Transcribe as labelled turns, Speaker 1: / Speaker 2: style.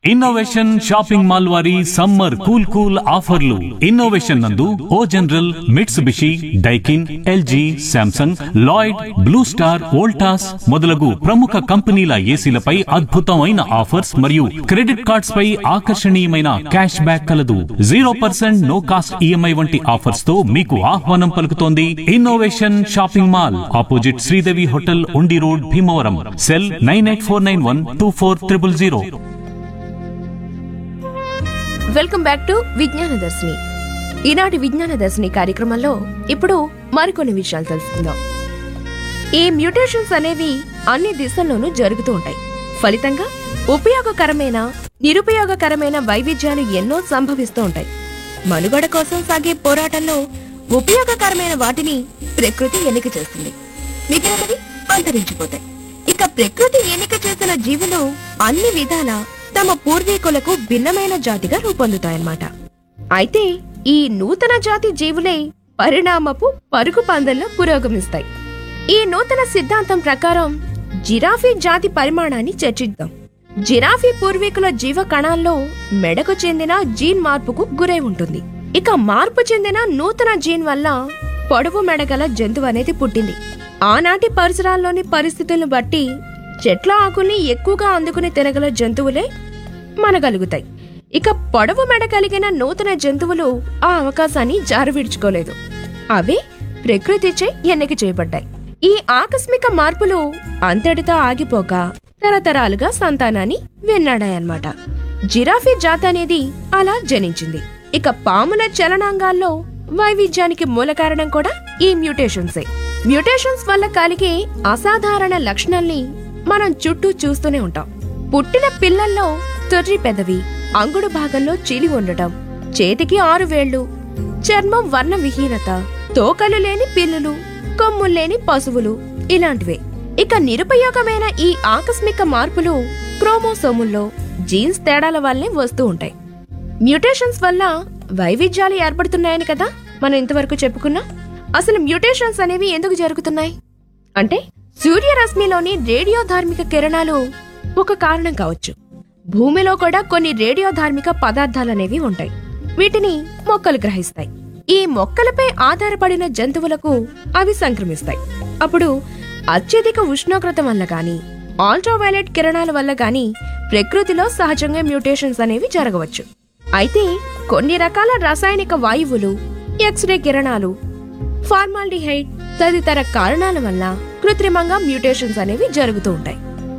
Speaker 1: innovation shopping mall వారి summer cool cool ఆఫర్లు innovation నందు O General Mitsubishi Daikin LG Samsung Lloyd Blue Star Voltas మొదలగు ప్రముఖ కంపెనీల ఏసీలపై అద్భుతమైన ఆఫర్స్ మరియు క్రెడిట్ కార్డ్స్ పై ఆకర్షణీయమైన క్యాష్ బ్యాక్ కలదు zero percent no cost EMI వంటి ఆఫర్స్ తో మీకు ఆహ్వానం పలుకుతోంది innovation shopping mall opposite Sridevi hotel Undi road Bhimavaram cell nine eight four nine one two four triple zero
Speaker 2: welcome back to Vignana Darshini ఈనాటి విజ్ఞాన దర్శిని కార్యక్రమంలో ఇప్పుడు మరికొన్ని విషయాలు తెలుసుకుందాం ఈ మ్యూటేషన్స్ అనేవి అన్ని దిశల్లోనూ జరుగుతూ ఉంటాయి ఫలితంగా ఉపయోగకరమైన నిరుపయోగకరమైన వైవిధ్యాలు ఎన్నో సంభవిస్తూ ఉంటాయి మనుగడ కోసం సాగే పోరాటంలో ఉపయోగకరమైన వాటిని ప్రకృతి ఎన్నిక చేస్తుంది మిగిలినవి అంతరించిపోతాయి ఇక ప్రకృతి ఎన్నిక చేసిన జీవులు అన్ని విధాలా తమ పూర్వీకులకు భిన్నమైన జాతిగా రూపొందుతాయన్నమాట అయితే ఈ నూతన జాతి జీవులే పరిణామపు పరుగు పందెంలో పురోగమిస్తాయి ఈ నూతన సిద్ధాంతం ప్రకారం జిరాఫీ జాతి పరిమాణాన్ని చర్చిద్దాం జిరాఫీ పూర్వీకుల జీవ కణాల్లో మెడకు చెందిన జీన్ మార్పుకు గురై ఉంటుంది ఇక మార్పు చెందిన నూతన జీన్ వల్ల పొడవు మెడగల జంతువు అనేది పుట్టింది ఆనాటి పరిసరాల్లోని పరిస్థితులను బట్టి చెట్ల ఆకుల్ని ఎక్కువగా అందుకుని తినగల జంతువులే మనగలుగుతాయి ఇక పొడవు మెడ కలిగిన నూతన జంతువులు ఆ అవకాశాన్ని జారవిడ్చుకోలేదు అవే ప్రకృతిచే ఎన్నిక చేయబడ్డాయి ఈ ఆకస్మిక మార్పులు అంతటితో ఆగిపోక తరతరాలుగా సంతానాన్ని వెన్నాడాయన్నమాట జిరాఫీ జాతి అనేది అలా జనించింది ఇక పాముల చలనాంగాల్లో వైవిధ్యానికి మూల కారణం కూడా ఈ మ్యూటేషన్సే మ్యూటేషన్స్ వల్ల కలిగే అసాధారణ లక్షణాల్ని మనం చుట్టూ చూస్తూనే ఉంటాం పుట్టిన పిల్లల్లో తొర్రి పెదవి అంగుడు భాగంలో చీలి ఉండటం చేతికి ఆరు వేళ్లు చర్మం వర్ణ విహీనత తోకలు లేని పిల్లులు కొమ్ములు లేని పశువులు ఇలాంటివే ఇక నిరుపయోగమైన ఈ ఆకస్మిక మార్పులు క్రోమోసోముల్లో జీన్స్ తేడాల వల్లే వస్తూ ఉంటాయి మ్యూటేషన్స్ వల్ల వైవిధ్యాలు ఏర్పడుతున్నాయని కదా మనం ఇంతవరకు చెప్పుకున్నాం అసలు మ్యూటేషన్స్ అనేవి ఎందుకు జరుగుతున్నాయి అంటే సూర్యరశ్మిలోని రేడియో ధార్మిక కిరణాలు ఒక కారణం కావచ్చు భూమిలో కూడా కొన్ని రేడియో ధార్మిక పదార్థాలనేవి ఉంటాయి వీటిని మొక్కలు గ్రహిస్తాయి ఈ మొక్కలపై ఆధారపడిన జంతువులకు అవి సంక్రమిస్తాయి అప్పుడు అత్యధిక ఉష్ణోగ్రత వల్ల గాని అల్ట్రావైలెట్ కిరణాల వల్ల గాని ప్రకృతిలో సహజంగా మ్యూటేషన్స్ అనేవి జరగవచ్చు అయితే కొన్ని రకాల రాసాయనిక వాయువులు ఎక్స్రే కిరణాలు ఫార్మాల్డిహైడ్ తదితర కారణాల వల్ల కృత్రిమంగా మ్యూటేషన్స్ అనేవి జరుగుతూ ఉంటాయి